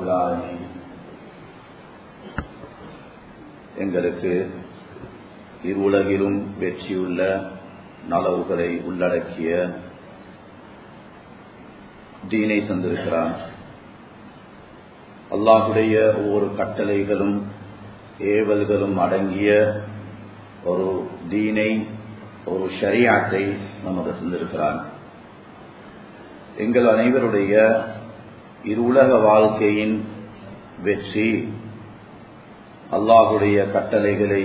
العالمين எங்களுக்கு இருவுலகிலும் வெற்றியுள்ள நலவுகளை உள்ளடக்கிய தீனை தந்திருக்கிறான் அல்லாஹுடைய ஒவ்வொரு கட்டளைகளும் ஏவல்களும் அடங்கிய ஒரு தீனை ஒரு ஷரியாத்தை நமக்கு தந்திருக்கிறான் எங்கள் அனைவருடைய இருவுலக வாழ்க்கையின் வெற்றி அல்லாஹுடைய கட்டளைகளை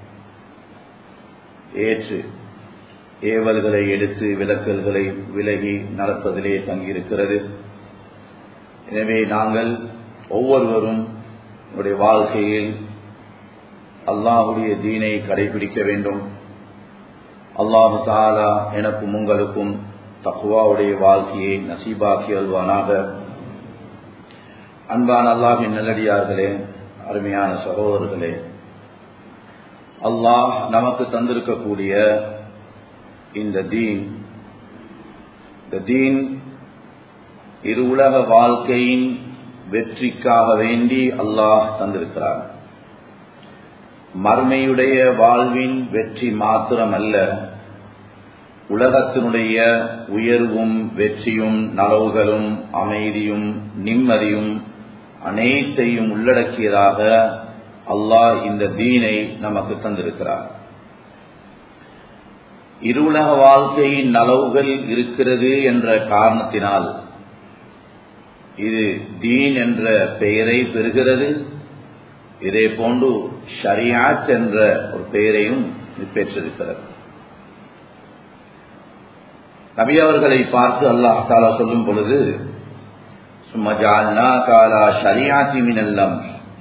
ஏற்று ஏவல்களை எடுத்து விலக்கல்களை விலகி நடப்பதிலே தங்கியிருக்கிறது எனவே நாங்கள் ஒவ்வொருவரும் நம்முடைய வாழ்க்கையில் அல்லாஹுடைய தீனை கடைபிடிக்க வேண்டும் அல்லாஹு தாலா எனக்கும் உங்களுக்கும் தக்குவாவுடைய வாழ்க்கையை நசீபாக்கி அல்வானாக அன்பான அல்லாஹின் நல்லடியார்களே அருமையான சகோதரர்களே அல்லாஹ் நமக்கு தந்திருக்கக்கூடிய இந்த தீன் இந்த தீன் இரு உலக வாழ்க்கையின் வெற்றிக்காக வேண்டி அல்லாஹ் தந்திருக்கிறார் மறுமையுடைய வாழ்வின் வெற்றி மாத்திரமல்ல உலகத்தினுடைய உயர்வும் வெற்றியும் நலவுகளும் அமைதியும் நிம்மதியும் அனைத்தையும் உள்ளடக்கியதாக அல்லாஹ் இந்த தீனை நமக்கு தந்திருக்கிறார் இருவுலக வாழ்க்கையின் நலவுகள் இருக்கிறது என்ற காரணத்தினால் இது தீன் என்ற பெயரை பெறுகிறது இதே போன்று ஷரியாத் என்ற ஒரு பெயரையும் பெற்றிருக்கிறது நபி அவர்களை பார்த்து அல்லாஹ் தாலா சொல்லும் பொழுது சும்மஜால்னா காலா ஷரியாத்தி மினல்லம்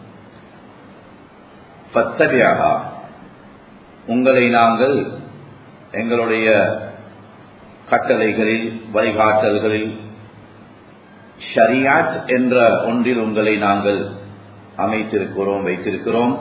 பத்தபியாகா உங்களை நாங்கள் எங்களுடைய கட்டளைகளில் வழிகாட்டல்களில் ஷரியாத் என்ற ஒன்றில் உங்களை நாங்கள் அமைத்திருக்கிறோம் வைத்திருக்கிறோம்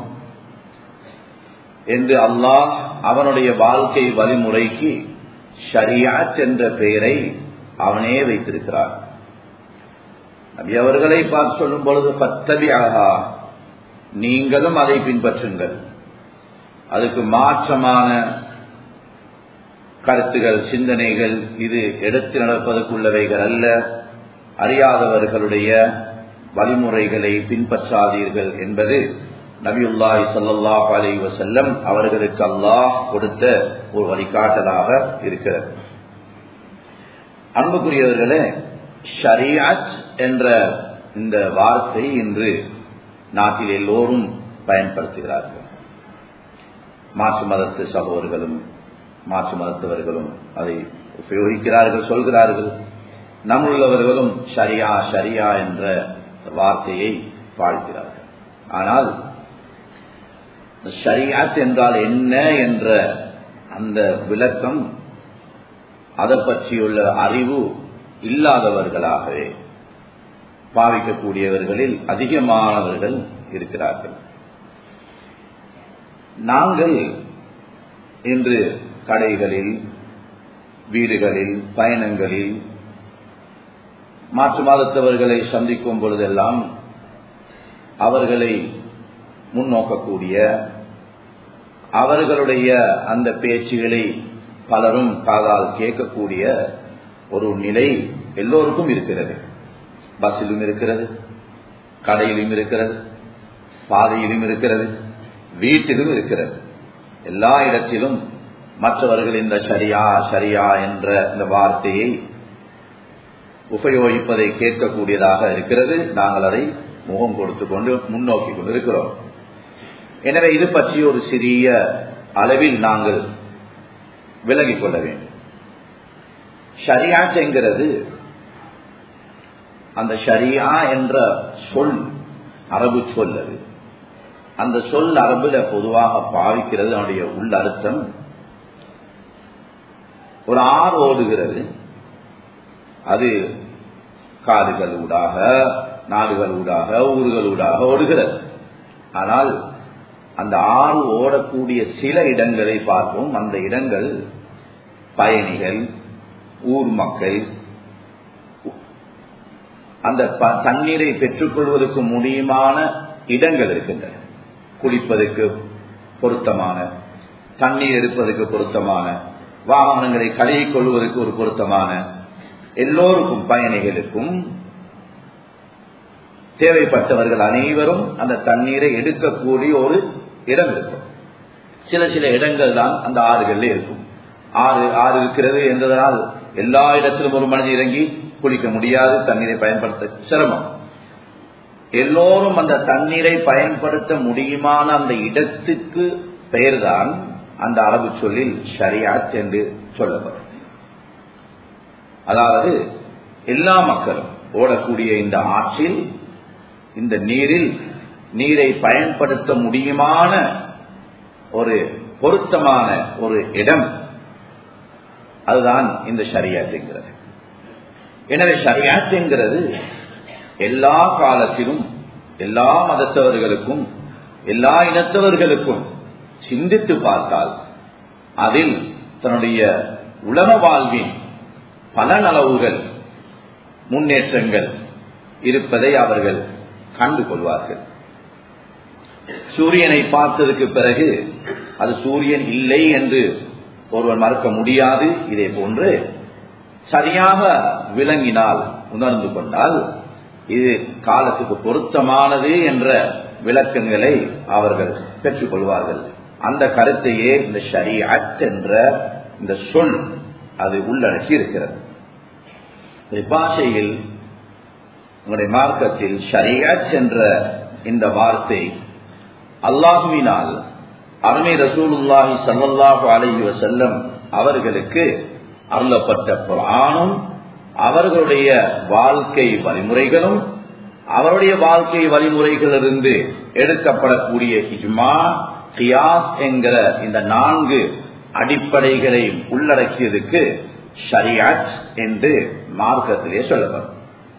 என்று அல்லாஹ் அவனுடைய வாழ்க்கை வழிமுறைக்கு ஷரியாத் என்ற பெயரை அவனே வைத்திருக்கிறார் நபி அவர்களை பார்த்து சொல்லும் பொழுது பத்தபியாகா நீங்களும் அதை பின்பற்றுங்கள் அதுக்கு மாற்றமான கருத்துகள் சிந்தனைகள் இது எடுத்து நடப்பதற்குள்ளவைகள் அல்ல அறியாதவர்களுடைய வழிமுறைகளை பின்பற்றாதீர்கள் என்பது நபியுல்லாஹி சல்லாஹ் அலி வசல்லம் அவர்களுக்கு அல்லாஹ் கொடுத்த ஒரு வழிகாட்டலாக இருக்கிறது அன்புக்குரியவர்களே ஷரியாத் என்ற இந்த வார்த்தை இன்று நாட்டில் எல்லோரும் பயன்படுத்துகிறார்கள் மாற்று மதத்து சகோதரர்களும் மாற்று மதத்தவர்களும் அதை உபயோகிக்கிறார்கள் சொல்கிறார்கள் நம்முள்ளவர்களும் ஷரியா ஷரியா என்ற வார்த்தையை வாழ்கிறார்கள் ஆனால் ஷரியாத் என்றால் என்ன என்ற அந்த விளக்கம் அதை பற்றியுள்ள அறிவு இல்லாதவர்களாகவே பாவிக்கக்கூடியவர்களில் அதிகமானவர்கள் இருக்கிறார்கள் நாங்கள் இன்று கடைகளில் வீடுகளில் பயணங்களில் மாற்று மாதத்தவர்களை சந்திக்கும் பொழுதெல்லாம் அவர்களை முன்னோக்கக்கூடிய அவர்களுடைய அந்த பேச்சுகளை பலரும் காதால் கேட்கக்கூடிய ஒரு நிலை எல்லோருக்கும் இருக்கிறது பஸ்ஸிலும் இருக்கிறது கடையிலும் இருக்கிறது பாதையிலும் இருக்கிறது வீட்டிலும் இருக்கிறது எல்லா இடத்திலும் மற்றவர்கள் இந்த சரியா சரியா என்ற இந்த வார்த்தையை உபயோகிப்பதை கேட்கக்கூடியதாக இருக்கிறது நாங்கள் அதை முகம் கொடுத்து கொண்டு முன்னோக்கி கொண்டிருக்கிறோம் எனவே இது பற்றி ஒரு சிறிய அளவில் நாங்கள் விலகிக் கொள்ள வேண்டும் ஷரியாத் என்கிறது அந்த ஷரியா என்ற சொல் அரபு சொல் அது அந்த சொல் அரபுல பொதுவாக பாவிக்கிறது அதனுடைய உள்ள அர்த்தம் ஒரு ஆறு ஓடுகிறது அது காடுகள் ஊடாக நாடுகள் ஊடாக ஊர்கள் ஊடாக ஓடுகிறது ஆனால் அந்த ஆறு ஓடக்கூடிய சில இடங்களை பார்ப்போம் அந்த இடங்கள் பயணிகள் ஊர் மக்கள் அந்த ப- தண்ணீரை பெற்றுக்கொள்வதற்கு முடியுமான இடங்கள் இருக்கின்றன குளிப்பதற்கு பொருத்தமான தண்ணீர் எடுப்பதற்கு பொருத்தமான வாகனங்களை கழுவிக் கொள்வதற்கு ஒரு பொருத்தமான எல்லோருக்கும் பயணிகளுக்கும் தேவைப்பட்டவர்கள் அனைவரும் அந்த தண்ணீரை எடுக்கக்கூடிய ஒரு இடம் இருக்கும் சில சில இடங்கள் தான் அந்த ஆறுகள்ல இருக்கும் ஆறு ஆறு இருக்கிறது என்பதனால் எல்லா இடத்திலும் ஒரு மனிதன் இறங்கி குளிக்க முடியாது தண்ணீரை பயன்படுத்த சிரமம் எல்லோரும் அந்த தண்ணீரை பயன்படுத்த முடியுமான அந்த இடத்துக்கு பெயர்தான் அந்த அரபு சொல்லில் ஷரியாத் என்று சொல்லப்படும் அதாவது எல்லா மக்களும் ஓடக்கூடிய இந்த ஆற்றில் இந்த நீரில் நீரை பயன்படுத்த முடியுமான ஒரு பொருத்தமான ஒரு இடம் அதுதான் இந்த ஷரியாத் என்கிறது எனவே ஷரியாத் என்கிறது எல்லா காலத்திலும் எல்லா மதத்தவர்களுக்கும் எல்லா இனத்தவர்களுக்கும் சிந்தித்து பார்த்தால் அதில் தன்னுடைய உலக வாழ்வின் பல நலவுகள் முன்னேற்றங்கள் இருப்பதை அவர்கள் கண்டு கொள்வார்கள் சூரியனை பார்த்ததற்கு பிறகு அது சூரியன் இல்லை என்று ஒருவர் மறுக்க முடியாது இதே போன்று சரியாக விளங்கினால் உணர்ந்து கொண்டால் இது காலத்துக்கு பொருத்தமானது என்ற விளக்கங்களை அவர்கள் பெற்றுக் கொள்வார்கள் அந்த கருத்தையே இந்த ஷரியத் என்ற இந்த சொல் அது உள்ளடக்கி இருக்கிறது இந்த பாஷையில் உங்களுடைய மார்க்கத்தில் ஷரியத் என்ற இந்த வார்த்தை அல்லாஹுவினால் அருமை ரசூலுல்லாஹி ஸல்லல்லாஹு அலைஹி வஸல்லம் அவர்களுக்கு அருளப்பட்ட குர்ஆனும் அவர்களுடைய வாழ்க்கை வழிமுறைகளும் அவருடைய வாழ்க்கை வழிமுறைகளிலிருந்து எடுக்கப்படக்கூடிய இஜ்மா கியாஸ் என்கிற இந்த நான்கு அடிப்படைகளை உள்ளடக்கியதுக்கு ஷரியாத் என்று மார்க்கத்திலே சொல்லப்படும்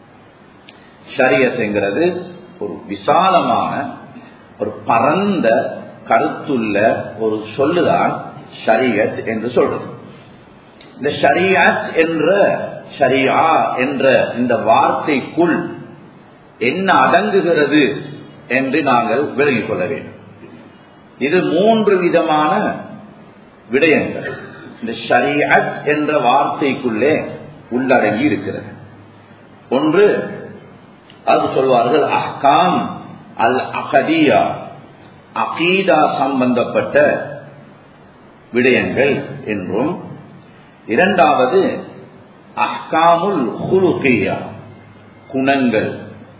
ஷரியத் என்கிறது ஒரு விசாலமான ஒரு பரந்த கருத்துள்ள ஒரு சொல்லுதான் ஷரியத் என்று சொல்றது இந்த ஷரியாத் என்ற ஷரியா என்ற இந்த வார்த்தைக்குள் என்ன அடங்குகிறது என்று நாங்கள் விலகிக் கொள்ள வேண்டும் இது மூன்று விதமான விடயங்கள் இந்த ஷரியத் என்ற வார்த்தைக்குள்ளே உள்ளடங்கி இருக்கிறது ஒன்று அது சொல்வார்கள் அஹ்காம் அல் அகதியா அகீதா சம்பந்தப்பட்ட விடயங்கள் என்றும் இரண்டாவது அஹ்காமுல் ஹுலுகியா குணங்கள்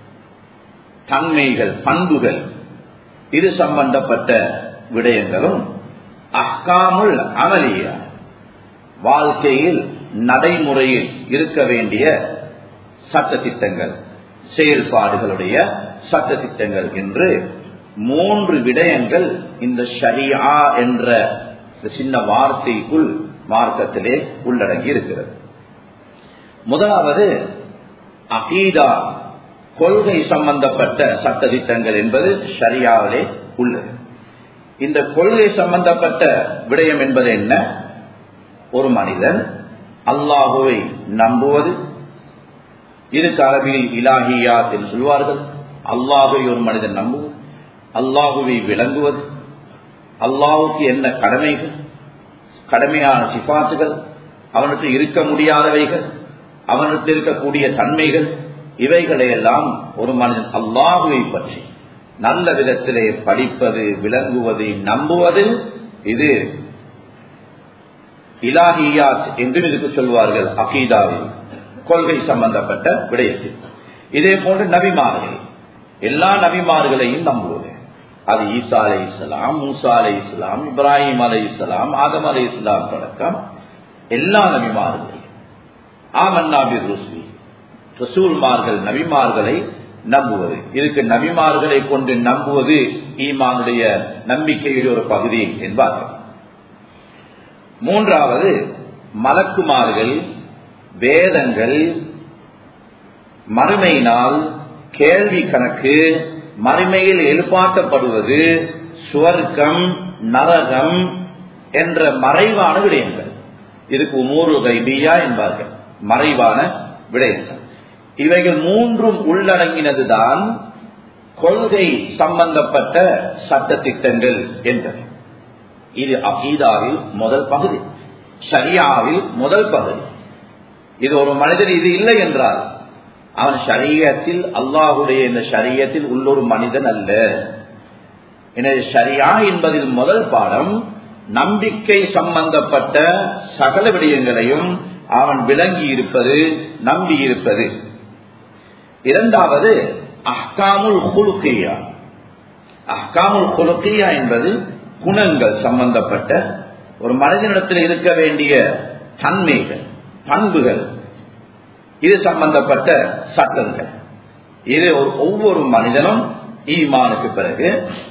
தன்மைகள் பண்புகள் இது சம்பந்தப்பட்ட விடயங்களும் அஹ்காமுல் அமலியா வாழ்க்கையில் நடைமுறையில் இருக்க வேண்டிய சட்டத்திட்டங்கள் செயல்பாடுகளுடைய சட்டத்திட்டங்கள் என்று மூன்று விடயங்கள் இந்த ஷரியா என்ற சின்ன வார்த்தைக்குள் மார்க்கத்திலே உள்ளடங்கி இருக்கிறது முதலாவது அகீதா கொள்கை சம்பந்தப்பட்ட சட்டத்திட்டங்கள் என்பது ஷரியாவிலே உள்ளது இந்த கொள்கை சம்பந்தப்பட்ட விடயம் என்பது என்ன ஒரு மனிதன் அல்லாஹுவை நம்புவது இதுக்கு அரபியில் இலாஹியாத் என்று சொல்வார்கள் அல்லாஹுவை ஒரு மனிதன் நம்புவது அல்லாஹுவை விளங்குவது அல்லாஹுக்கு என்ன கடமைகள் கடமையான சிபாசுகள் அவனுக்கு இருக்க முடியாதவைகள் அவனுக்கு இருக்கக்கூடிய தன்மைகள் இவைகளையெல்லாம் ஒரு மனிதன் அல்லாஹுவை பற்றி நல்ல விதத்திலே படிப்பது விளங்குவது நம்புவது இது இலாஹியாத் என்று இதுக்கு சொல்வார்கள் அகீதாவில் கொள்கை சம்பந்தப்பட்ட விடயத்தில் இதே போன்று நபிமார்கள் எல்லா நபிமார்களையும் நம்புவது அது ஈசா அலை இஸ்லாம் மூசா அலை இஸ்லாம் இப்ராஹிம் அலை இஸ்லாம் ஆதம் அலை இஸ்லாம் தொடக்கம் எல்லா நபிமார்களையும் ஆமன்னாபி ருஸ்வி ரசூல்மார்கள் நபிமார்களை நம்புவது இதுக்கு நபிமார்களை கொண்டு நம்புவது ஈமானுடைய நம்பிக்கையில் ஒரு பகுதி என்பார்கள் மூன்றாவது மலக்குமார்கள் வேதங்கள் மறுமை நாள் கேள்வி கணக்கு மறுமையில் எழுப்பாட்டப்படுவது சுவர்க்கம் நரகம் என்ற மறைவான விடயங்கள் இதுக்கு உமூரு கைபியா என்பார்கள் மறைவான விடயங்கள் இவைகள் மூன்றும் உள்ளடங்கினதுதான் கொள்கை சம்பந்தப்பட்ட சட்ட திட்டங்கள் என்பது இது அகீதாவில் முதல் பகுதி ஷரியாவில் முதல் பகுதி இது ஒரு மனிதன் இது இல்லை என்றால் அவன் ஷரியத்தில் அல்லாஹுடைய இந்த ஷரியத்தில் உள்ளொரு மனிதன் அல்ல எனவே ஷரியா என்பதில் முதல் பாடம் நம்பிக்கை சம்பந்தப்பட்ட சகல விடயங்களையும் அவன் விளங்கி இருப்பது நம்பி இருப்பது இரண்டாவது அஹ்காமுல் குலுக்கியா அஹ்காமுல் குலுக்கியா என்பது குணங்கள் சம்பந்தப்பட்ட ஒரு மனிதனிடத்தில் இருக்க வேண்டிய தன்மைகள் பண்புகள் இது சம்பந்தப்பட்ட சட்டங்கள் இது ஒரு ஒவ்வொரு மனிதனும் ஈமானுக்கு பிறகு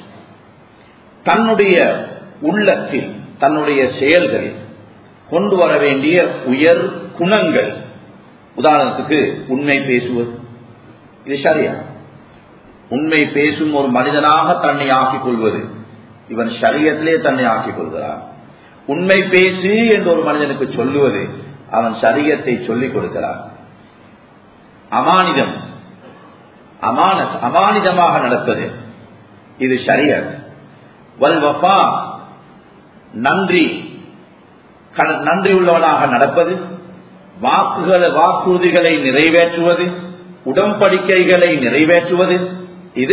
தன்னுடைய உள்ளத்தில் தன்னுடைய செயல்களில் கொண்டு வர வேண்டிய உயர் குணங்கள் உதாரணத்துக்கு உண்மை பேசுவது இது சரியா உண்மை பேசும் ஒரு மனிதனாக தன்னை ஆக்கிக் கொள்வது இவன் சரியத்திலே தன்னை ஆக்கிக் கொள்கிறான் உண்மை பேசு என்று ஒரு மனிதனுக்கு சொல்லுவது அவன் சரியத்தை சொல்லிக் கொடுக்கிறான் அமானிதம் அமான அமானிதமாக நடப்பது இது சரியத் வல் வஃபா நன்றி நன்றி உள்ளவனாக நடப்பது வாக்குகளை வாக்குறுதிகளை நிறைவேற்றுவது உடன்படிக்கைகளை நிறைவேற்றுவது இது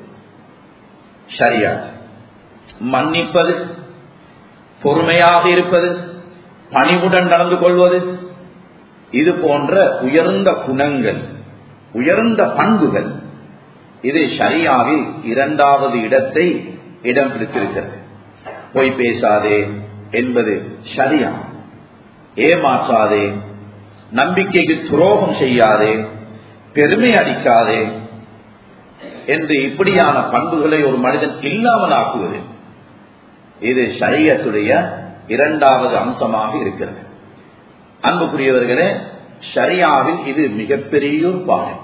சரியா மன்னிப்பது பொறுமையாக இருப்பது பணிவுடன் நடந்து கொள்வது இது போன்ற உயர்ந்த குணங்கள் உயர்ந்த பண்புகள் இது ஷரியாவில் இரண்டாவது இடத்தை இடம் பிடித்திருக்கிறது பொய் பேசாதே என்பது ஷரியா ஏமாற்றாதே நம்பிக்கைக்கு துரோகம் செய்யாதே பெருமை அடிக்காதே என்று இப்படியான பண்புகளை ஒரு மனிதன் இல்லாமல் ஆக்குவது இது ஷரியத்துடைய இரண்டாவது அம்சமாக இருக்கிறது அன்புக்குரியவர்களே ஷரியாவில் இது மிகப்பெரிய ஒரு பாடம்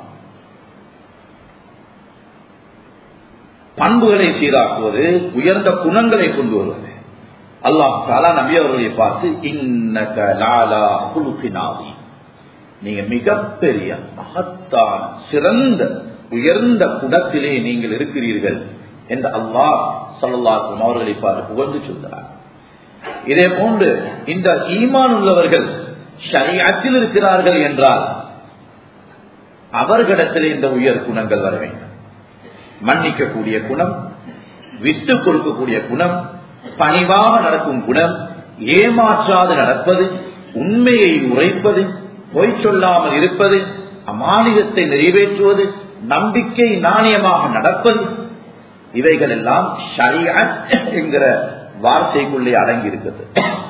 பண்புகளை சீராக்குவது உயர்ந்த குணங்களை கொண்டு வருவது அல்லாஹ் தாலா நபி அவர்களை பார்த்து இன்னக லாலா குலுக்கினாவி நீங்க மிகப்பெரிய மகத்தான சிறந்த உயர்ந்த குடத்திலே நீங்கள் இருக்கிறீர்கள் என்று அல்லாஹ் சல்லாஹும் அவர்களை பார்த்து புகழ்ந்து சொல்கிறார் இதே போன்று இந்த ஈமான் உள்ளவர்கள் ஷரியாத்தில் இருக்கிறார்கள் என்றால் அவர்களிடத்தில் இந்த உயர் குணங்கள் வர வேண்டும் மன்னிக்கக்கூடிய குணம் விட்டு கொடுக்கக்கூடிய குணம் பணிவாக நடக்கும் குணம் ஏமாற்றாது நடப்பது உண்மையை உரைப்பது பொய் சொல்லாமல் இருப்பது அமானிதத்தை நிறைவேற்றுவது நம்பிக்கை நாணயமாக நடப்பது இவைகள் எல்லாம் ஷரியா என்கிற வார்த்தைக்குள்ளே அடங்கி இருக்கிறது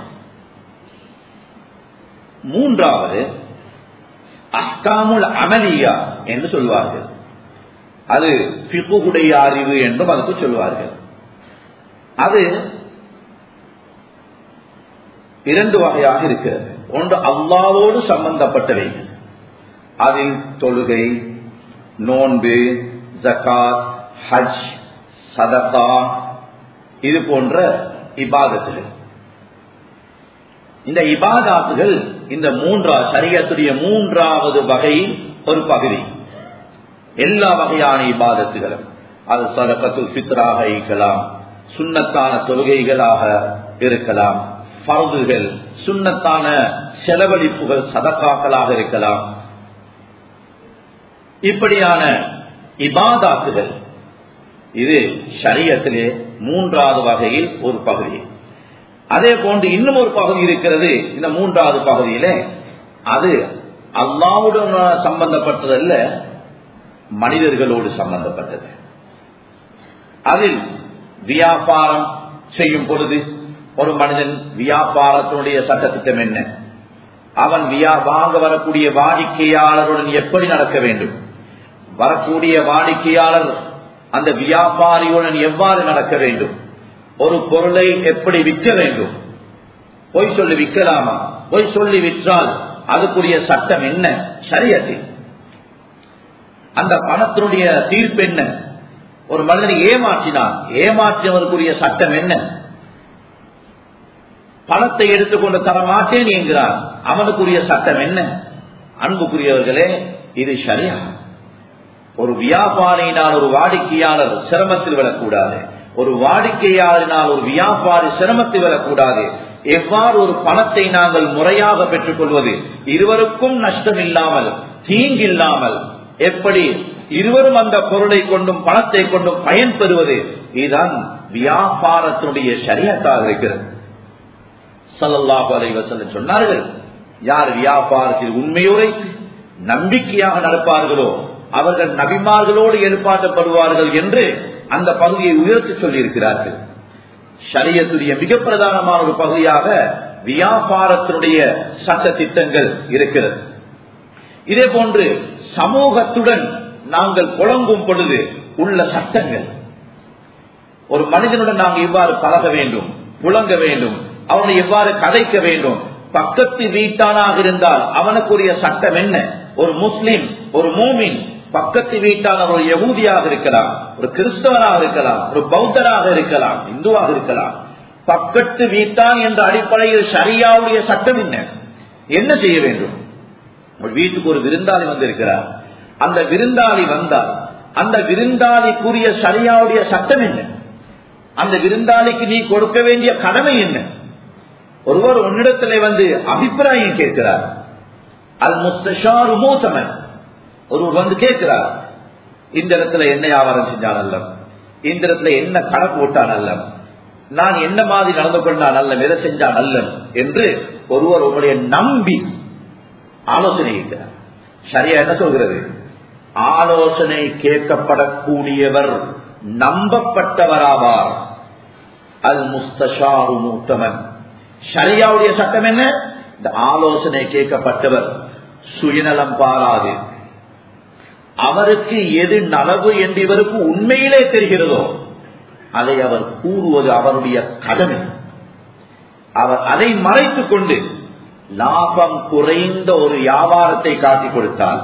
மூன்றாவது அஸ்காமுல் அமலியா என்று சொல்வார்கள் அது பிகுடைய அறிவு என்றும் அதுக்கு சொல்வார்கள் அது இரண்டு வகையாக இருக்கிறது ஒன்று அல்லாவோடு சம்பந்தப்பட்டவை அதில் தொழுகை நோன்பு ஜகாத் ஹஜ் சதகா இது போன்ற இபாதத்துகள் இந்த இபாதாத்துகள் இந்த மூன்றா சரியத்துடைய மூன்றாவது வகை ஒரு பகுதி எல்லா வகையான இபாதத்துகளும் அது சதகத்து சித்ராக இருக்கலாம் சுண்ணத்தான தொழுகைகளாக இருக்கலாம் பருதுகள் சுண்ணத்தான செலவழிப்புகள் சதக்காக்களாக இருக்கலாம் இப்படியான இபாதாத்துகள் இது ஷரியத்திலே மூன்றாவது வகையில் ஒரு பகுதி அதே போன்று இன்னும் ஒரு பகுதி இருக்கிறது இந்த மூன்றாவது பகுதியில அது அல்லாவுடன் சம்பந்தப்பட்டதல்ல மனிதர்களோடு சம்பந்தப்பட்டது அதில் வியாபாரம் செய்யும் பொழுது ஒரு மனிதன் வியாபாரத்தினுடைய சட்டத்திட்டம் என்ன அவன் வாங்க வரக்கூடிய வாடிக்கையாளருடன் எப்படி நடக்க வேண்டும் வரக்கூடிய வாடிக்கையாளர் அந்த வியாபாரியுடன் எவ்வாறு நடக்க வேண்டும் ஒரு பொருளை எப்படி விற்க வேண்டும் பொய் சொல்லி விற்கலாமா பொய் சொல்லி விற்றால் அதுக்குரிய சட்டம் என்ன சரியத்தில் அந்த பணத்தினுடைய தீர்ப்பு என்ன ஒரு மனிதனை ஏமாற்றினான் ஏமாற்றியவருக்குரிய சட்டம் என்ன பணத்தை எடுத்துக்கொண்டு தர மாட்டேன் என்கிறான் அவனுக்குரிய சட்டம் என்ன அன்புக்குரியவர்களே இது சரியா ஒரு வியாபாரியினால் ஒரு வாடிக்கையாளர் சிரமத்தில் விடக்கூடாது ஒரு வாடிக்கையாளரினால் ஒரு வியாபாரி சிரமத்தில் விடக்கூடாது எவ்வாறு ஒரு பணத்தை நாங்கள் முறையாக பெற்றுக் கொள்வது இருவருக்கும் நஷ்டம் இல்லாமல் தீங்கில்லாமல் எப்படி இருவரும் அந்த பொருளை கொண்டும் பணத்தை கொண்டும் பயன் பெறுவது இதுதான் வியாபாரத்தினுடைய சரியத்தாக இருக்கிறது சல்லல்லாஹு அலைவசல்லம் சொன்னார்கள் யார் வியாபாரத்தில் உண்மையுரைத்து நம்பிக்கையாக நடப்பார்களோ அவர்கள் நபிமார்களோடு எழுப்பாட்டப்படுவார்கள் என்று அந்த பகுதியை உயர்த்தி சொல்லியிருக்கிறார்கள் சரியத்துடைய மிக பிரதானமான ஒரு பகுதியாக வியாபாரத்தினுடைய சட்ட திட்டங்கள் இருக்கிறது இதே போன்று சமூகத்துடன் நாங்கள் புழங்கும் பொழுது உள்ள சட்டங்கள் ஒரு மனிதனுடன் நாங்கள் இவ்வாறு பழக வேண்டும் புழங்க வேண்டும் அவனை எவ்வாறு கதைக்க வேண்டும் பக்கத்து வீட்டானாக இருந்தால் அவனுக்குரிய சட்டம் என்ன ஒரு முஸ்லிம் ஒரு மூமின் பக்கத்து வீட்டான ஒரு யகூதியாக இருக்கலாம் ஒரு கிறிஸ்தவனாக இருக்கலாம் ஒரு பௌத்தராக இருக்கலாம் இந்துவாக இருக்கலாம் பக்கத்து வீட்டான் என்ற அடிப்படையில் சரியாவுடைய சட்டம் என்ன என்ன செய்ய வேண்டும் ஒரு வீட்டுக்கு ஒரு விருந்தாளி வந்திருக்கிறார் அந்த விருந்தாளி வந்தால் அந்த விருந்தாளிக்குரிய சரியாவுடைய சட்டம் என்ன அந்த விருந்தாளிக்கு நீ கொடுக்க வேண்டிய கடமை என்ன ஒருவர் உன்னிடத்திலே வந்து அபிப்பிராயம் கேட்கிறார் அல் முஸ்தாரு மூத்தமன் ஒருவர் வந்து கேட்கிறார் இந்த இடத்துல என்ன வியாபாரம் செஞ்சால் அல்ல இந்த இடத்துல என்ன கணக்கு போட்டால் அல்ல நான் என்ன மாதிரி நடந்து கொண்டால் நல்ல எதை செஞ்சா நல்ல என்று ஒருவர் உங்களுடைய நம்பி ஆலோசனை கேட்கிறார் சரியா என்ன சொல்கிறது ஆலோசனை கேட்கப்படக்கூடியவர் நம்பப்பட்டவராவார் அல் முஸ்தாரு மூத்தமன் ஷரியாவுடைய சட்டம் என்ன இந்த ஆலோசனை கேட்கப்பட்டவர் சுயநலம் பாராது அவருக்கு எது நலவு என்று இவருக்கு உண்மையிலே தெரிகிறதோ அதை அவர் கூறுவது அவருடைய கடமை அவர் அதை மறைத்துக் கொண்டு லாபம் குறைந்த ஒரு வியாபாரத்தை காட்டிக் கொடுத்தால்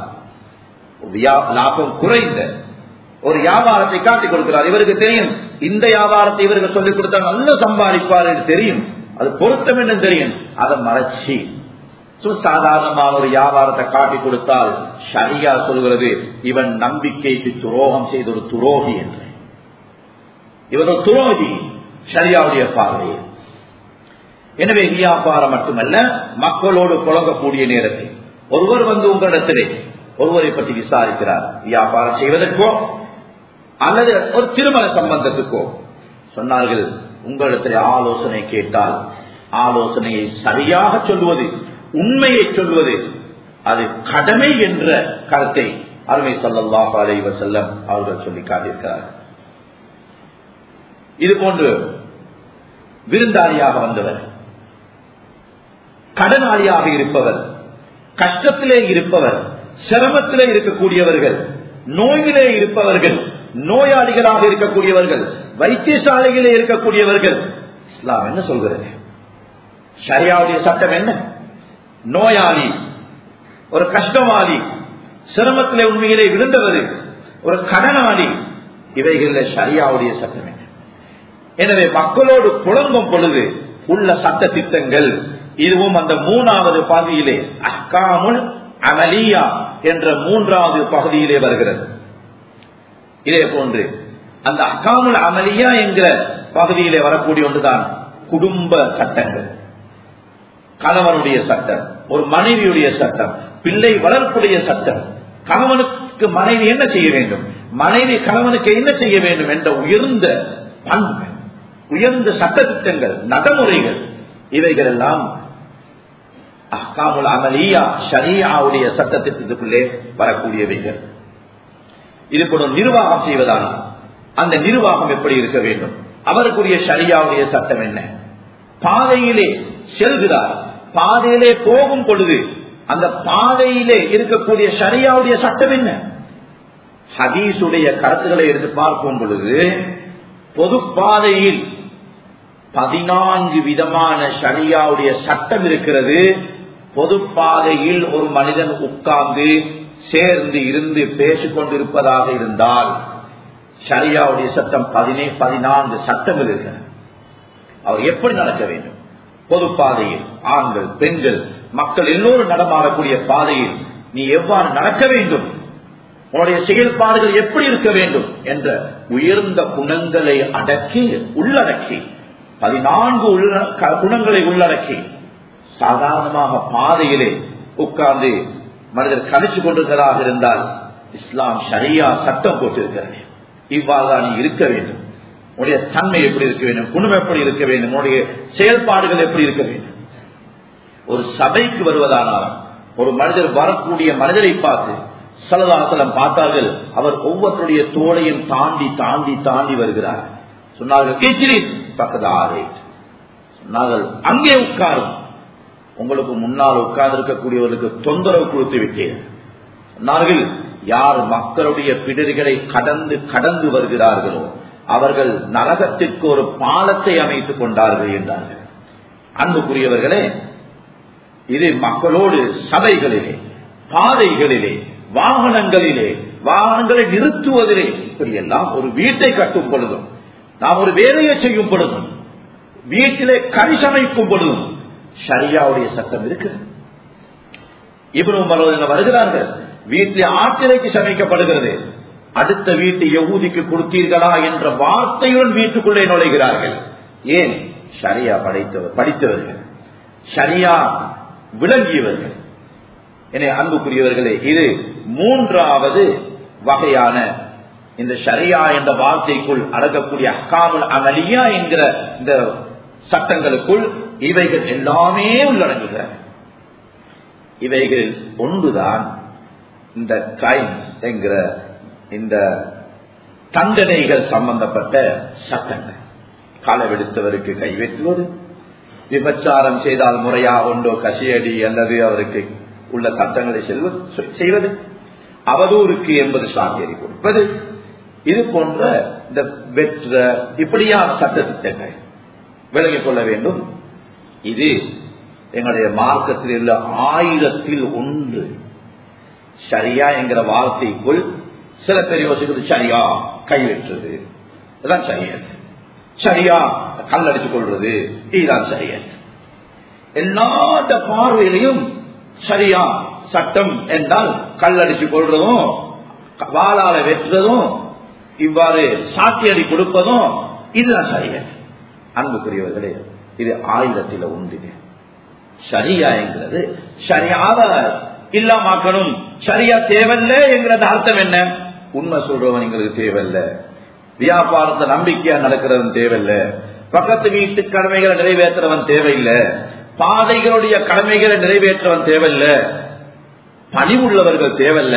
லாபம் குறைந்த ஒரு வியாபாரத்தை காட்டிக் கொடுக்கிறார் இவருக்கு தெரியும் இந்த வியாபாரத்தை இவருக்கு சொல்லிக் கொடுத்தால் நல்ல சம்பாதிப்பார் என்று தெரியும் அது பொருத்தம் என்று தெரியும் அதை மறைச்சி சாதாரணமான ஒரு வியாபாரத்தை காட்டி கொடுத்தால் சரியா சொல்கிறது இவன் நம்பிக்கைக்கு துரோகம் செய்த ஒரு துரோகி என்று இவர் ஒரு துரோகி சரியாவுடைய பார்வை எனவே வியாபாரம் மட்டுமல்ல மக்களோடு புழங்கக்கூடிய நேரத்தில் ஒருவர் வந்து உங்களிடத்திலே ஒருவரை பற்றி விசாரிக்கிறார் வியாபாரம் செய்வதற்கோ அல்லது ஒரு திருமண சம்பந்தத்துக்கோ சொன்னார்கள் உங்களிடத்தில் ஆலோசனை கேட்டால் ஆலோசனையை சரியாக சொல்வது உண்மையை சொல்வது அது கடமை என்ற கருத்தை அருமை சொல்லல்லாஹ் அலைவ செல்லம் அவர்கள் சொல்லி காட்டியிருக்கிறார் இது போன்று விருந்தாளியாக வந்தவர் கடனாளியாக இருப்பவர் கஷ்டத்திலே இருப்பவர் சிரமத்திலே இருக்கக்கூடியவர்கள் நோயிலே இருப்பவர்கள் நோயாளிகளாக இருக்கக்கூடியவர்கள் வைத்தியசாலையிலே இருக்கக்கூடியவர்கள் இஸ்லாம் என்ன சொல்கிறது ஷரியாவுடைய சட்டம் என்ன நோயாளி ஒரு கஷ்டவாளி சிரமத்திலே உண்மையிலே விழுந்தவர் ஒரு கடனாளி இவைகளில் ஷரியாவுடைய சட்டம் என்ன எனவே மக்களோடு புழங்கும் பொழுது உள்ள சட்ட திட்டங்கள் இதுவும் அந்த மூணாவது பகுதியிலே அக்காமுல் அமலியா என்ற மூன்றாவது பகுதியிலே வருகிறது இதே போன்று அந்த அக்காமுல் அமலியா என்கிற பகுதியிலே வரக்கூடிய ஒன்றுதான் குடும்ப சட்டங்கள் கணவனுடைய சட்டம் ஒரு மனைவியுடைய சட்டம் பிள்ளை வளர்ப்புடைய சட்டம் கணவனுக்கு மனைவி என்ன செய்ய வேண்டும் மனைவி கணவனுக்கு என்ன செய்ய வேண்டும் என்ற உயர்ந்த பண்புகள் உயர்ந்த சட்ட திட்டங்கள் நடைமுறைகள் இவைகள் எல்லாம் அஹ்காமுல் அமலியா ஷரியாவுடைய சட்ட திட்டத்துக்குள்ளே வரக்கூடியவைகள் இது போல நிர்வாகம் செய்வதால் அந்த நிர்வாகம் எப்படி இருக்க வேண்டும் அவருக்குரிய ஷரியாவுடைய சட்டம் என்ன பாதையிலே செல்கிறார் பாதையிலே போகும் பொழுது அந்த பாதையிலே இருக்கக்கூடிய ஷரியாவுடைய சட்டம் என்ன ஹதீஸுடைய கருத்துக்களை எடுத்து பார்க்கும் பொழுது பொது பாதையில் பதினான்கு விதமான ஷரியாவுடைய சட்டம் இருக்கிறது பொது பாதையில் ஒரு மனிதன் உட்கார்ந்து சேர்ந்து இருந்து பேசிக் கொண்டிருப்பதாக இருந்தால் ஷரியாவுடைய சட்டம் பதினே பதினான்கு சட்டங்கள் இருக்கிறது அவர் எப்படி நடக்க வேண்டும் பொது பாதையில் ஆண்கள் பெண்கள் மக்கள் எல்லோரும் நடமாடக்கூடிய பாதையில் நீ எவ்வாறு நடக்க வேண்டும் உன்னுடைய செயல்பாடுகள் எப்படி இருக்க வேண்டும் என்ற உயர்ந்த குணங்களை அடக்கி உள்ளடக்கி பதினான்கு உள்ள க- குணங்களை உள்ளடக்கி சாதாரணமாக பாதையிலே உட்கார்ந்து மனிதர் கழிச்சு கொண்டிருக்கிறதாக இருந்தால் இஸ்லாம் ஷரியா சட்டம் போட்டிருக்கிறது இவ்வாறு தான் நீ இருக்க வேண்டும் உன்னுடைய தன்மை எப்படி இருக்க வேண்டும் குணம் எப்படி இருக்க வேண்டும் உன்னுடைய செயல்பாடுகள் எப்படி இருக்க வேண்டும் ஒரு சபைக்கு வருவதானால் ஒரு மனிதர் வரக்கூடிய மனிதரை பார்த்து சலதாசலம் பார்த்தார்கள் அவர் ஒவ்வொருடைய தோளையும் தாண்டி தாண்டி தாண்டி வருகிறார் சொன்னார்கள் கேச்சிரி பக்கத்து ஆறு சொன்னார்கள் அங்கே உட்காரும் உங்களுக்கு முன்னால் உட்கார்ந்து இருக்கக்கூடியவர்களுக்கு தொந்தரவு கொடுத்து விட்டேன் சொன்னார்கள் யார் மக்களுடைய பிடர்களை கடந்து கடந்து வருகிறார்களோ அவர்கள் நரகத்திற்கு ஒரு பாலத்தை அமைத்துக் கொண்டார்கள் என்றார்கள் அன்புக்குரியவர்களே இது மக்களோடு சபைகளிலே பாதைகளிலே வாகனங்களிலே வாகனங்களை நிறுத்துவதிலே இப்படியெல்லாம் ஒரு வீட்டை கட்டும் பொழுதும் நாம் ஒரு வேலையை செய்யும் பொழுதும் வீட்டிலே கரிசமைக்கும் பொழுதும் ஷரியாவுடைய சட்டம் இருக்குது இவரும் வருகிறார்கள் வீட்டிலே ஆட்டிலைக்கு சமைக்கப்படுகிறது அடுத்த வீட்டு யகூதிக்கு கொடுத்தீர்களா என்ற வார்த்தையுடன் வீட்டுக்குள்ளே நுழைகிறார்கள் ஏன் ஷரியா படைத்தவர் படித்தவர்கள் ஷரியா விளங்கியவர்கள் என அன்புக்குரியவர்களே இது மூன்றாவது வகையான இந்த ஷரியா என்ற வார்த்தைக்குள் அடங்கக்கூடிய அக்காமல் அமலியா என்கிற இந்த சட்டங்களுக்குள் இவைகள் எல்லாமே உள்ளடங்குகின்றன இவைகள் ஒன்றுதான் இந்த கிரைம்ஸ் என்கிற இந்த தண்டனைகள் சம்பந்தப்பட்ட சட்டங்கள் களவெடுத்தவருக்கு கைவெட்டுவது விபச்சாரம் செய்தால் முறையா ஒன்றோ கசியடி அல்லது அவருக்கு உள்ள சட்டங்களை செல்வது செய்வது அவதூறுக்கு என்பது சாத்தியரை கொடுப்பது இது போன்ற இந்த வெற்ற இப்படியான சட்டத்திட்டங்கள் விலகிக் கொள்ள வேண்டும் இது எங்களுடைய மார்க்கத்தில் உள்ள ஆயிரத்தில் ஒன்று சரியா என்கிற வார்த்தைக்குள் சில பேர் யோசிக்கிறது சரியா கைவெற்றது இதுதான் சரியாது சரியா கல்லடித்துக் கொள்றது இதுதான் சரியாது எல்லாத்த பார்வையிலையும் சரியா சட்டம் என்றால் கல்லடிச்சு கொள்றதும் வாளால வெற்றுறதும் இவ்வாறு சாத்தியடி கொடுப்பதும் இதுதான் சரியாது அன்புக்குரியவர்களே இது ஆயுதத்தில உண்டு சரியா என்கிறது சரியாவ இல்லாமாக்கணும் சரியா தேவையில்ல என்கிறது அர்த்தம் என்ன உண்மை சொல்றவன் எங்களுக்கு தேவையில்ல வியாபாரத்தை நம்பிக்கையா நடக்கிறவன் தேவையில்ல பக்கத்து வீட்டு கடமைகளை நிறைவேற்றுறவன் தேவையில்லை பாதைகளுடைய கடமைகளை நிறைவேற்றவன் தேவையில்லை பணிவுள்ளவர்கள் தேவையில்ல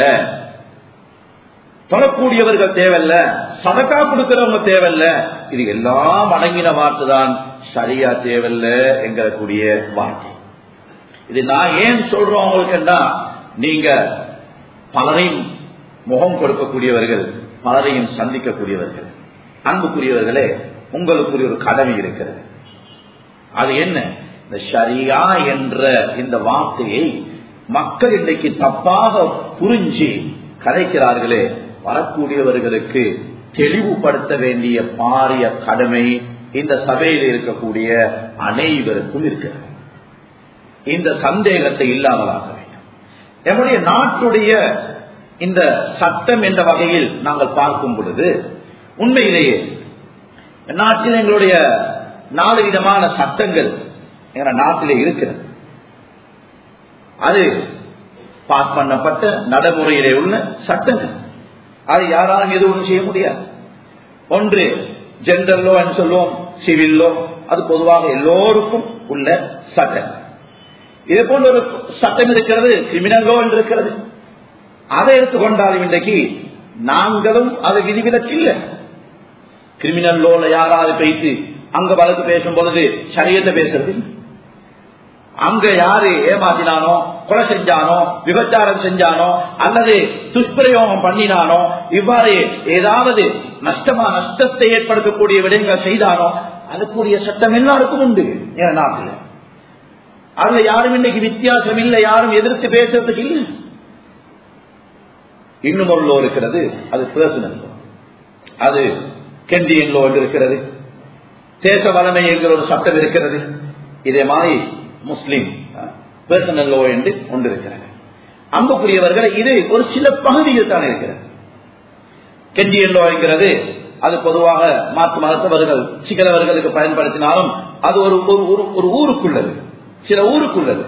தொழக்கூடியவர்கள் தேவையில்ல சதக்கா கொடுக்கிறவங்க தேவையில்ல இது எல்லாம் அடங்கின வார்த்தை தான் சரியா தேவையில்ல என்கிறக்கூடிய வார்த்தை இது நான் ஏன் சொல்றோம் உங்களுக்குன்னா நீங்க பலரையும் முகம் கொடுக்கக்கூடியவர்கள் பலரையும் சந்திக்கக்கூடியவர்கள் அன்புக்குரியவர்களே உங்களுக்குரிய ஒரு கடமை இருக்கிறது அது என்ன இந்த ஷரியா என்ற இந்த வார்த்தையை மக்கள் இன்றைக்கு தப்பாக புரிஞ்சு கதைக்கிறார்களே வரக்கூடியவர்களுக்கு தெளிவுபடுத்த வேண்டிய பாரிய கடமை இந்த சபையில் இருக்கக்கூடிய அனைவருக்கும் இருக்கிறது இந்த சந்தேகத்தை இல்லாமலாக வேண்டும் நம்முடைய நாட்டுடைய இந்த சட்டம் என்ற வகையில் நாங்கள் பார்க்கும் பொழுது உண்மையிலேயே நாட்டில் எங்களுடைய நாலு விதமான சட்டங்கள் எங்க நாட்டிலே இருக்கிறது அது பாஸ் பண்ணப்பட்ட நடைமுறையிலே உள்ள சட்டங்கள் அது யாராலும் எதுவும் செய்ய முடியாது ஒன்று ஜென்ரல் லோ என்று சொல்லுவோம் சிவில் லோ அது பொதுவாக எல்லோருக்கும் உள்ள சட்டம் இது போன்ற ஒரு சட்டம் இருக்கிறது கிரிமினல் லோ என்று இருக்கிறது அதை எடுத்துக்கொண்டாலும் இன்றைக்கு நாங்களும் அது விதிவிலக்கு இல்லை கிரிமினல் லோல யாராவது பேசி அங்க வழக்கு பேசும் பொழுது சரியத்தை பேசுறது அங்க யாரு ஏமாத்தினானோ கொலை செஞ்சானோ விபச்சாரம் செஞ்சானோ அல்லது துஷ்பிரயோகம் பண்ணினானோ இவ்வாறு ஏதாவது நஷ்டமா நஷ்டத்தை ஏற்படுத்தக்கூடிய விடயங்கள் செய்தானோ அதுக்குரிய சட்டம் எல்லாருக்கும் உண்டு என் நாட்டில் அதுல யாரும் இன்னைக்கு வித்தியாசம் இல்லை யாரும் எதிர்த்து பேசுறதுக்கு இல்லை இன்னும் ஒரு லோ இருக்கிறது அது பர்சனல் லோ அது கெண்டியன் லோ என்று இருக்கிறது தேச வளமை என்கிற ஒரு சட்டம் இருக்கிறது இதே மாதிரி முஸ்லிம் பர்சனல் லோ என்று ஒன்று இருக்கிறது அன்புக்குரியவர்களை இது ஒரு சில பகுதியில் தான் இருக்கிறது கெண்டி என்று இருக்கிறது அது பொதுவாக மாற்று மதத்தவர்கள் சிங்களவர்களுக்கு பயன்படுத்தினாலும் அது ஒரு ஒரு- ஒரு- ஒரு ஊருக்குள்ளது சில ஊருக்குள்ளது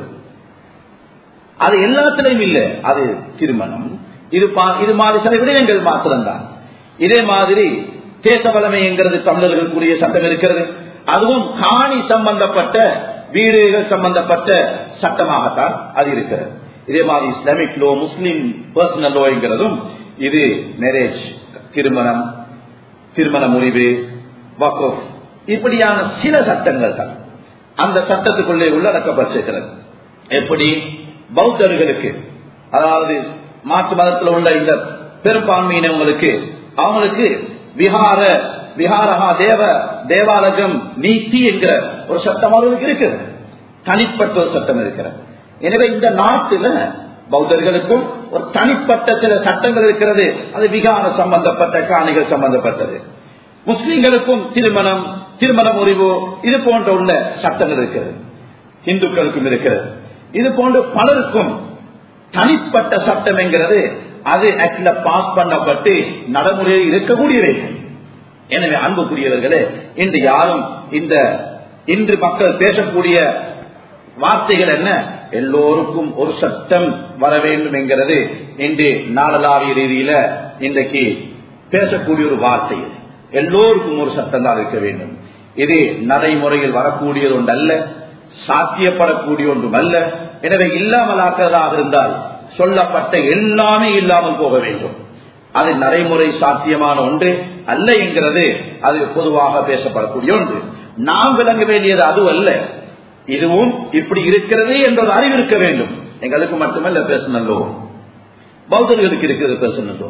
அது எல்லாத்திலையும் இல்லை அது திருமணம் இது பா- இது மாதிரி சில விடயங்கள் மாத்திரம்தான் இதே மாதிரி தேசபலமைங்கிறது தமிழர்களுக்குரிய சட்டம் இருக்கிறது அதுவும் காணி சம்பந்தப்பட்ட வீடுகள் சம்பந்தப்பட்ட சட்டமாகத்தான் அது இருக்கிறது இதே மாதிரி இஸ்லாமிக் லோ முஸ்லிம் பர்சனல் லோங்கிறதும் இது மேரேஜ் திருமணம் திருமண முறிவு வக்கஃப் இப்படியான சில சட்டங்கள் தான் அந்த சட்டத்துக்குள்ளே உள்ளடக்கப்பட்டிருக்கிறது எப்படி பௌத்தர்களுக்கு அதாவது மாற்று மதத்தில் உள்ள இந்த பெரும்பான்மையினவங்களுக்கு அவங்களுக்கு விஹார விஹாரஹா தேவ தேவாலயம் நீத்தி என்கிற ஒரு சட்டம் அவர்களுக்கு இருக்குது தனிப்பட்ட ஒரு சட்டம் இருக்கிறது எனவே இந்த நாட்டில் பௌத்தர்களுக்கும் ஒரு தனிப்பட்ட சில சட்டங்கள் இருக்கிறது அது விகார சம்பந்தப்பட்ட காணிகள் சம்பந்தப்பட்டது முஸ்லிம்களுக்கும் திருமணம் திருமண முறிவு இது போன்ற உள்ள சட்டங்கள் இருக்கிறது இந்துக்களுக்கும் இருக்கிறது இது போன்று பலருக்கும் தனிப்பட்ட சட்டம் என்கிறது அது ஆக்ட்ல பாஸ் பண்ணப்பட்டு நடைமுறையில் இருக்கக்கூடியவை எனவே அன்புக்குரியவர்களே இன்று யாரும் இந்த இன்று மக்கள் பேசக்கூடிய வார்த்தைகள் என்ன எல்லோருக்கும் ஒரு சட்டம் வர வேண்டும் என்கிறது இன்று நாடளாவிய ரீதியில இன்றைக்கு பேசக்கூடிய ஒரு வார்த்தை இது. எல்லோருக்கும் ஒரு சட்டம் தான் இருக்க வேண்டும் இது நடைமுறையில் வரக்கூடியது ஒன்றல்ல சாத்தியப்படக்கூடிய ஒன்றும் அல்ல எனவே இல்லாமலாக்கிறதாக இருந்தால் சொல்லப்பட்ட எல்லாமே இல்லாமல் போக வேண்டும் அது நடைமுறை சாத்தியமான ஒன்று அல்ல என்கிறது அது பொதுவாக பேசப்படக்கூடிய ஒன்று நாம் விளங்க வேண்டியது அது அல்ல இதுவும் இப்படி இருக்கிறது என்ற ஒரு அறிவு இருக்க வேண்டும் எங்களுக்கு மட்டுமல்ல பேசணல்லோ பௌத்தர்களுக்கு இருக்கிறது பேசணல்லோ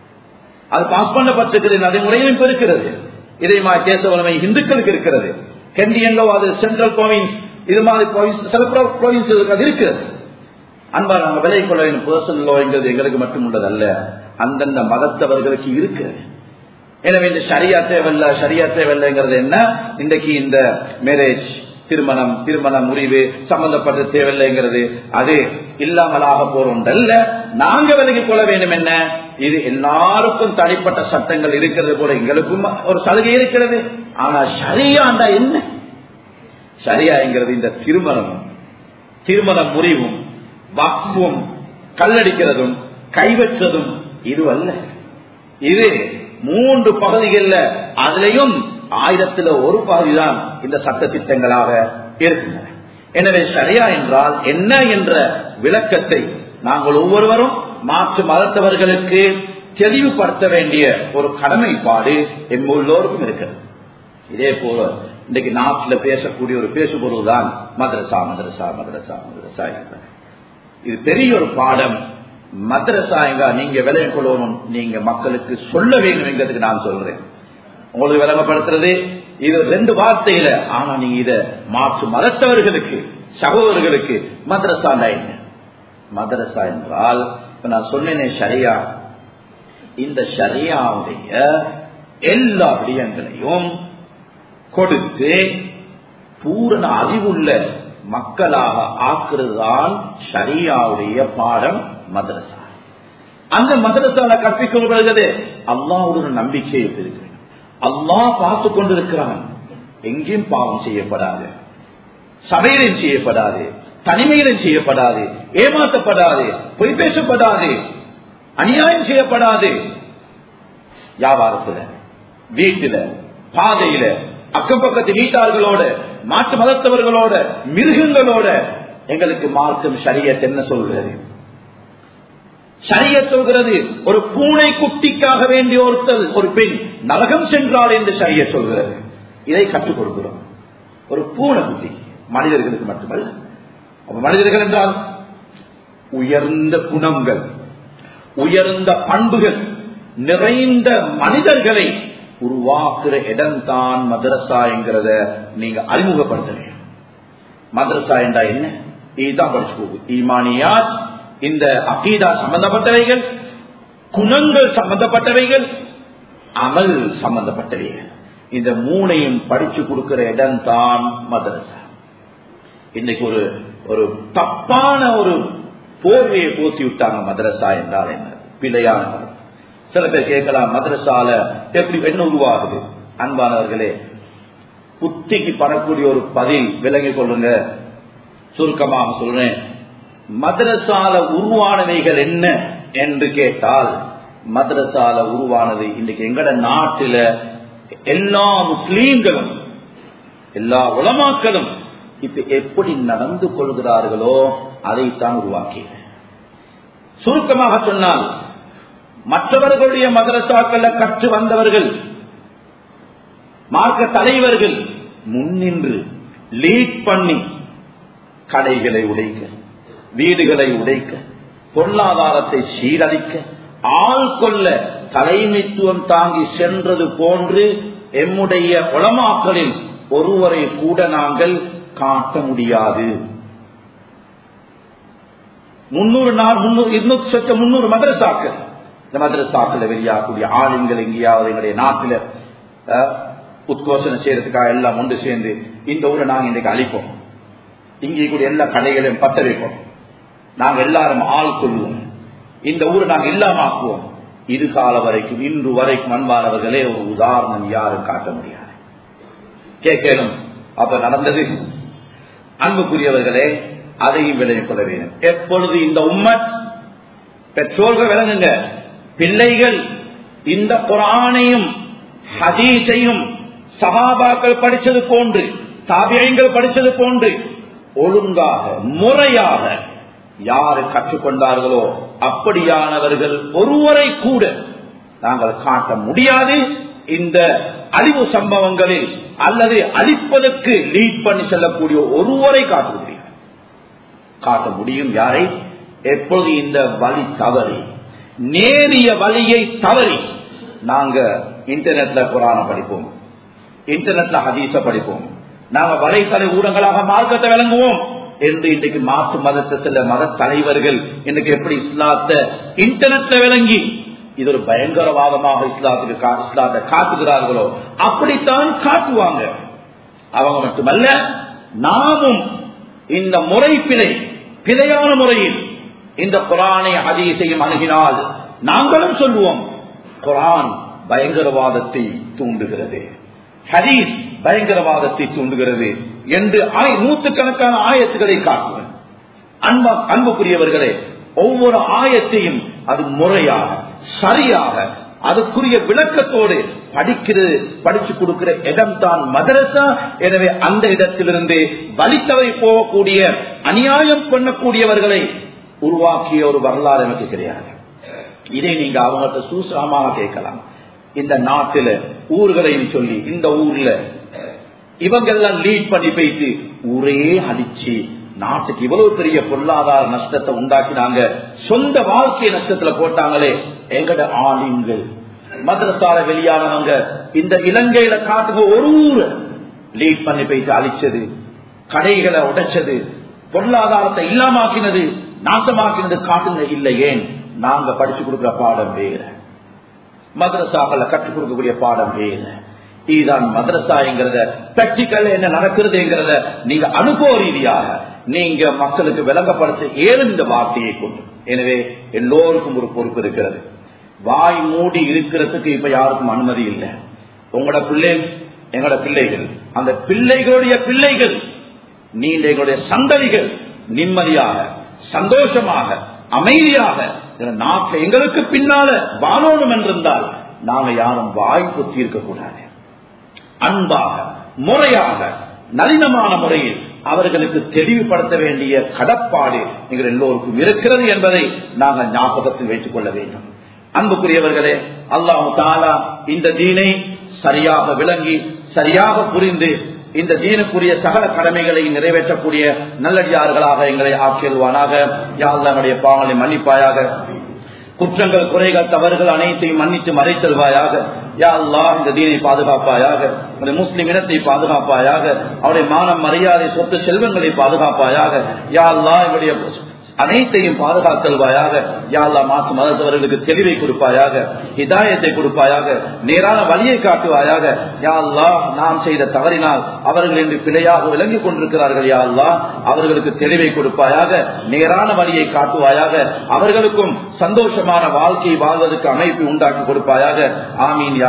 அது பாஸ் பண்ணப்பட்டிருக்கிறது நடைமுறையிலும் இப்ப இருக்கிறது இதே மாதிரி கேசவலமை இந்துக்களுக்கு இருக்கிறது கெண்டியங்கோ அது சென்ட்ரல் ப்ரோவின்ஸ் இது மாதிரி province, சில ப்ரோவின்ஸ் அது இருக்கிறது அன்பா நாங்க விலை கொள்ள வேண்டும் பர்சனல் லோங்கிறது எங்களுக்கு மட்டும் உள்ளதல்ல அந்தந்த மதத்தவர்களுக்கு இருக்கிறது எனவே இந்த சரியா தேவையில்ல சரியா தேவையில்லைங்கிறது என்ன இன்றைக்கு இந்த மேரேஜ் திருமணம் திருமண முறிவு சம்பந்தப்பட்ட தேவையில்லைங்கிறது அது இல்லாமலாக போறோன்றல்ல நாங்க விலகிக் கொள்ள வேண்டும் என்ன இது எல்லாருக்கும் தனிப்பட்ட சட்டங்கள் இருக்கிறது போல எங்களுக்கும் ஒரு சலுகை இருக்கிறது ஆனா சரியாண்டா என்ன சரியாங்கிறது இந்த திருமணம் திருமண முறிவும் வக்ஃபும் கல்லடிக்கிறதும் கைவற்றதும் இது அல்ல இது மூன்று பகுதிகளில் அதுலயும் ஆயிரத்துல ஒரு பகுதிதான் இந்த சட்ட திட்டங்களாக இருக்கின்றன எனவே சரியா என்றால் என்ன என்ற விளக்கத்தை நாங்கள் ஒவ்வொருவரும் மாற்று மதத்தவர்களுக்கு தெளிவுபடுத்த வேண்டிய ஒரு கடமைப்பாடு எல்லோருக்கும் இருக்கிறது இதே போல இன்றைக்கு நாட்டில் பேசக்கூடிய ஒரு பேசுபொருள் தான் மதரசா மதரசா மதரசா மதரசா என்ற இது பெரிய ஒரு பாடம் மதரசா எங்க நீங்க விலை கொள்ளணும் நீங்க மக்களுக்கு சொல்ல வேண்டும் என்கிறதுக்கு நான் சொல்றேன் உங்களுக்கு விளங்கப்படுத்துறது இது ரெண்டு வார்த்தையில ஆனா நீங்க இத மாற்று மதத்தவர்களுக்கு சகோதரர்களுக்கு மதரசா என்ன மதரசா என்றால் இப்ப நான் சொன்னேனே சரியா இந்த சரியாவுடைய எல்லா விடயங்களையும் கொடுத்து பூரண அறிவுள்ள மக்களாக ஆக்குறது தான் ஷரியாவுடைய பாடம் மதரசா அந்த மதரசால கற்பிக்கப்படுகிறது அல்லாவுடைய நம்பிக்கையை பெறுகிறேன் அல்லாஹ் பார்த்து கொண்டிருக்கிறான் எங்கேயும் பாவம் செய்யப்படாது சபையிலும் செய்யப்படாது தனிமையிலும் செய்யப்படாது ஏமாற்றப்படாது பொய் பேசப்படாது அநியாயம் செய்யப்படாது வியாபாரத்துல வீட்டுல பாதையில அக்கம் பக்கத்து வீட்டார்களோட மாற்று மதத்தவர்களோட மிருகங்களோட எங்களுக்கு மார்க்கம் சரியத் என்ன சொல்கிறது சரிய சொல்கிறது ஒரு பூனை குட்டிக்காக வேண்டிய ஒருத்தர் ஒரு பெண் நரகம் சென்றாள் என்று சரிய சொல்கிறது இதை கற்றுக் கொடுக்கிறோம் ஒரு பூனை குட்டி மனிதர்களுக்கு மட்டுமல்ல அப்ப மனிதர்கள் என்றால் உயர்ந்த குணங்கள் உயர்ந்த பண்புகள் நிறைந்த மனிதர்களை உருவாக்குற இடம்தான் மதரசா என்கிறத நீங்க அறிமுகப்படுத்த வேண்டும் மதரசா என்றா என்ன இதுதான் படிச்சு போகும் ஈமானியாஸ் இந்த அகீதா சம்பந்தப்பட்டவைகள் குணங்கள் சம்பந்தப்பட்டவைகள் அமல் சம்பந்தப்பட்டவைகள் இந்த மூணையும் படிச்சு கொடுக்கிற இடம் தான் மதரசா இன்னைக்கு ஒரு ஒரு தப்பான ஒரு போர்வையை போத்தி விட்டாங்க மதரசா என்றால் என்ன பிழையான கருத்து. சில பேர் கேட்கலாம் மதரசால எப்படி என்ன உருவாகுது அன்பானவர்களே புத்திக்கு படக்கூடிய ஒரு பதில் விளங்கிக் கொள்ளுங்க சுருக்கமாக சொல்றேன் மதரசால உருவானவைகள் என்ன என்று கேட்டால் மதரசால உருவானது இன்னைக்கு எங்கட நாட்டில எல்லா முஸ்லீம்களும் எல்லா உலமாக்களும் இப்ப எப்படி நடந்து கொள்கிறார்களோ அதைத்தான் உருவாக்கிய சுருக்கமாக சொன்னால் மற்றவர்களுடைய மதரசாக்கள கற்று வந்தவர்கள் மார்க்க தலைவர்கள் முன்னின்று லீட் பண்ணி கடைகளை உடைக்க வீடுகளை உடைக்க பொருளாதாரத்தை சீரழிக்க ஆள் கொள்ள தலைமைத்துவம் தாங்கி சென்றது போன்று எம்முடைய உளமாக்களில் ஒருவரை கூட நாங்கள் காட்ட முடியாது முன்னூறு நாள் முன்னூறு இருநூத்தி சொச்ச முன்னூறு மதரசாக்கள் இந்த மதரசாக்கள் வெளியாகக்கூடிய ஆளுங்கள் எங்கேயாவது எங்களுடைய நாட்டில் உத்கோஷனம் செய்யறதுக்காக எல்லாம் ஒன்று சேர்ந்து இந்த ஊரை நாங்க இன்றைக்கு அழிப்போம் இங்கே கூட எல்லா கடைகளையும் பத்த வைப்போம் நாங்க எல்லாரும் ஆள் கொள்வோம் இந்த ஊரை நாங்க இல்லாம ஆக்குவோம் இது கால வரைக்கும் இன்று வரைக்கும் அன்பானவர்களே ஒரு உதாரணம் யாரும் காட்ட முடியாது கேட்கணும் அப்ப நடந்தது அன்புக்குரியவர்களே அதையும் விலகிக் கொள்ள வேண்டும் எப்பொழுது இந்த உம்மத் பெற்றோர்கள் விளங்குங்க பிள்ளைகள் இந்த குரானையும் ஹதீஸையும் சகாபாக்கள் படித்தது போன்று தாபியங்கள் படித்தது போன்று ஒழுங்காக முறையாக யாரு கற்றுக்கொண்டார்களோ அப்படியானவர்கள் ஒருவரை கூட நாங்கள் காட்ட முடியாது இந்த அழிவு சம்பவங்களில் அல்லது அழிப்பதற்கு லீட் பண்ணி செல்லக்கூடிய ஒருவரை காட்ட முடியாது காட்ட முடியும் யாரை எப்பொழுது இந்த வழி தவறி நேரிய வழியை தவறி நாங்க இன்டர்நெட்ல குரான படிப்போம் இன்டர்நெட்ல ஹதீச படிப்போம் நாங்க வலைத்தலை ஊடகங்களாக மார்க்கத்தை விளங்குவோம் என்று இன்றைக்கு மாற்று மதத்தை சில மத தலைவர்கள் இன்றைக்கு எப்படி இஸ்லாத்தை இன்டர்நெட்ல விளங்கி இது ஒரு பயங்கரவாதமாக இஸ்லாத்துக்கு இஸ்லாத்தை காட்டுகிறார்களோ அப்படித்தான் காட்டுவாங்க அவங்க மட்டுமல்ல நாமும் இந்த முறை பிழை பிழையான முறையில் இந்த குரானை ஹதீஸையும் அணுகினால் நாங்களும் சொல்லுவோம் குரான் பயங்கரவாதத்தை தூண்டுகிறது ஹதீஸ் பயங்கரவாதத்தை தூண்டுகிறது என்று நூற்றுக்கணக்கான ஆயத்துக்களை காட்டுவேன் அன்பா அன்புக்குரியவர்களே ஒவ்வொரு ஆயத்தையும் அது முறையாக சரியாக அதுக்குரிய விளக்கத்தோடு படிக்கிறது படிச்சு கொடுக்கிற இடம் தான் மதரசா எனவே அந்த இடத்திலிருந்து வலித்தவை போகக்கூடிய அநியாயம் பண்ணக்கூடியவர்களை உருவாக்கிய ஒரு வரலாறு எனக்கு கிடையாது இதை நீங்க அவங்கள்ட்ட சூசகமாக கேட்கலாம் இந்த நாட்டில ஊர்களையும் சொல்லி இந்த ஊர்ல இவங்கெல்லாம் லீட் பண்ணி போயிட்டு ஊரே அடிச்சு நாட்டுக்கு இவ்வளவு பெரிய பொருளாதார நஷ்டத்தை உண்டாக்கினாங்க சொந்த வாழ்க்கை நஷ்டத்துல போட்டாங்களே எங்கட ஆளுங்கள் மதரசால வெளியானவங்க இந்த இலங்கையில காட்டுங்க ஒரு ஊரை லீட் பண்ணி போயிட்டு அழிச்சது கடைகளை உடைச்சது பொருளாதாரத்தை இல்லாமாக்கினது நாசமாக்கினது காட்டுங்க இல்லை ஏன் நாங்க படிச்சு கொடுக்கிற பாடம் வேற மதரசாக்களை கற்றுக் கொடுக்கக்கூடிய பாடம் வேற இதுதான் மதரசாங்கிறத பிராக்டிக்கல் என்ன நடக்கிறதுங்கிறத நீங்க அனுபவ ரீதியாக நீங்க மக்களுக்கு விளங்கப்படுத்த ஏழும் இந்த வார்த்தையை கொண்டு எனவே எல்லோருக்கும் ஒரு பொறுப்பு இருக்கிறது வாய் மூடி இருக்கிறதுக்கு இப்ப யாருக்கும் அனுமதி இல்லை உங்களோட பிள்ளை எங்களோட பிள்ளைகள் அந்த பிள்ளைகளுடைய பிள்ளைகள் நீண்ட எங்களுடைய சந்ததிகள் நிம்மதியாக சந்தோஷமாக அமைதியாக நாட்டில் எங்களுக்கு பின்னால வாழணும் என்றிருந்தால் நாங்க யாரும் வாய் பொத்தி இருக்கக்கூடாது அன்பாக முறையாக நளினமான முறையில் அவர்களுக்கு தெளிவுபடுத்த வேண்டிய கடப்பாடு எங்கள் எல்லோருக்கும் இருக்கிறது என்பதை நாங்கள் ஞாபகத்தில் வைத்துக் கொள்ள வேண்டும் அன்புக்குரியவர்களே அல்லாஹு தாலா இந்த தீனை சரியாக விளங்கி சரியாக புரிந்து இந்த தீனுக்குரிய சகல கடமைகளை நிறைவேற்றக்கூடிய நல்லடியார்களாக எங்களை ஆக்கியல்வானாக யாழ்லாங்களுடைய பாவங்களை மன்னிப்பாயாக குற்றங்கள் குறைகள் தவறுகள் அனைத்தையும் மன்னித்து மறைத்தல்வாயாக யா அல்லா இந்த தீனை பாதுகாப்பாயாக உடைய முஸ்லிம் இனத்தை பாதுகாப்பாயாக அவருடைய மானம் மரியாதை சொத்து செல்வங்களை பாதுகாப்பாயாக யா அல்லா எங்களுடைய அனைத்தையும் பாதுகாத்தல்வாயாக யாழ்லா மாற்று மதத்தவர்களுக்கு தெளிவை கொடுப்பாயாக ஹிதாயத்தை கொடுப்பாயாக நேரான வழியை காட்டுவாயாக யாழ்லா நாம் செய்த தவறினால் அவர்கள் என்று பிழையாக விளங்கிக் கொண்டிருக்கிறார்கள் யாழ்லா அவர்களுக்கு தெளிவை கொடுப்பாயாக நேரான வழியை காட்டுவாயாக அவர்களுக்கும் சந்தோஷமான வாழ்க்கை வாழ்வதற்கு அமைப்பு உண்டாக்கி கொடுப்பாயாக ஆமீன் யா